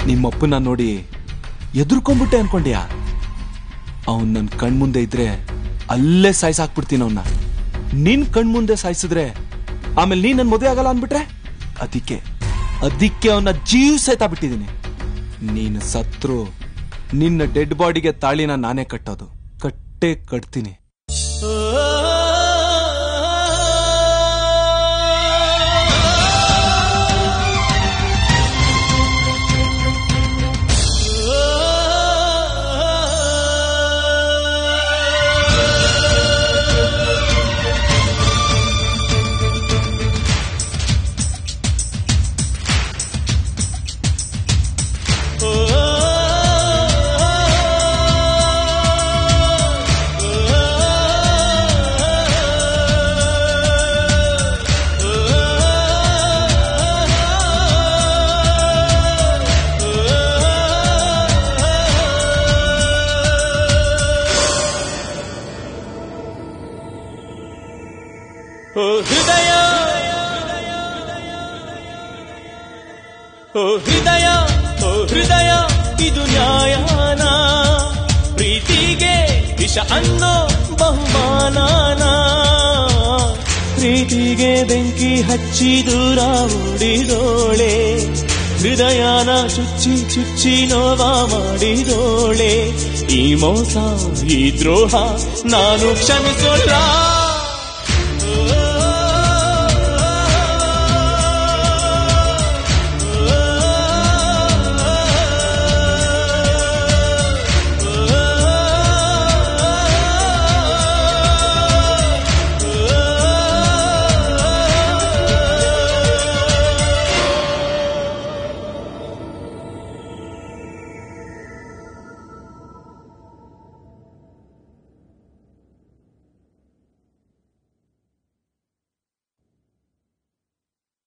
ನಿಮ್ಮಪ್ಪನ ನೋಡಿ ಎದುರ್ಕೊಂಡ್ಬಿಟ್ಟೆ ಅನ್ಕೊಂಡ್ಯಾ ಅವನ್ ನನ್ ಕಣ್ಮುಂದೆ ಇದ್ರೆ ಅಲ್ಲೇ ಸಾಯ್ಸಾಕ್ಬಿಡ್ತೀನಿ ಅವನ್ನ ನಿನ್ ಕಣ್ಮುಂದೆ ಸಾಯಿಸಿದ್ರೆ ಆಮೇಲೆ ನೀನ್ ನನ್ ಮದುವೆ ಆಗಲ್ಲ ಅನ್ಬಿಟ್ರೆ ಅದಕ್ಕೆ ಅದಕ್ಕೆ ಅವನ ಜೀವ್ ಸಹಿತ ಬಿಟ್ಟಿದ್ದೀನಿ ನೀನು ಸತ್ರು ನಿನ್ನ ಡೆಡ್ ಬಾಡಿಗೆ ತಾಳಿನ ನಾನೇ ಕಟ್ಟೋದು ಕಟ್ಟೆ ಕಟ್ತೀನಿ ಓ ಹೃದಯ ಓ ಹೃದಯ ಓ ಹೃದಯ ಇದು ನ್ಯಾಯನ ಪ್ರೀತಿಗೆ ವಿಷ ಅನ್ನೋ ಬಹುಮಾನನ ಪ್ರೀತಿಗೆ ಬೆಂಕಿ ಹಚ್ಚಿ ದೂರ ಓಡಿದೋಳೆ ಹೃದಯನ ಚುಚ್ಚಿ ಚುಚ್ಚಿ ನೋವ ಮಾಡಿದೋಳೆ ಈ ಮೋಸ ಈ ದ್ರೋಹ ನಾನು ಕ್ಷಮಿಸೋಲ್ಲ